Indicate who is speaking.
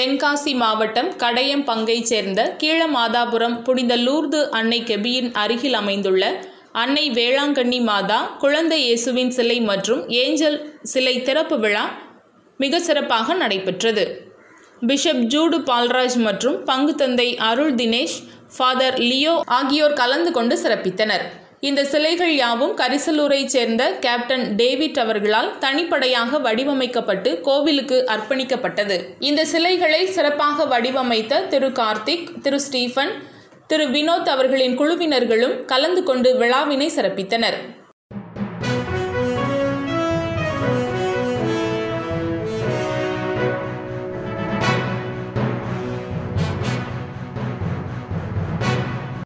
Speaker 1: தென்காசி மாவட்டம் கடையம் பங்கைச் சேர்ந்த கீழமாதாபுரம் புனித லூர்து அன்னை கெபியின் அருகில் அமைந்துள்ள அன்னை வேளாங்கண்ணி மாதா குழந்தை இயேசுவின் சிலை மற்றும் ஏஞ்சல் சிலை திறப்பு விழா மிக சிறப்பாக நடைபெற்றது பிஷப் ஜூடு பால்ராஜ் மற்றும் பங்கு தந்தை அருள் தினேஷ் ஃபாதர் லியோ ஆகியோர் கலந்து கொண்டு சிறப்பித்தனர் இந்த சிலைகள் யாவும் கரிசலூரைச் சேர்ந்த கேப்டன் டேவிட் அவர்களால் தனிப்படையாக வடிவமைக்கப்பட்டு கோவிலுக்கு அர்ப்பணிக்கப்பட்டது இந்த சிலைகளை சிறப்பாக வடிவமைத்த திரு கார்த்திக் திரு ஸ்டீஃபன் திரு வினோத் அவர்களின் குழுவினர்களும் கலந்து கொண்டு விழாவினை சிறப்பித்தனர்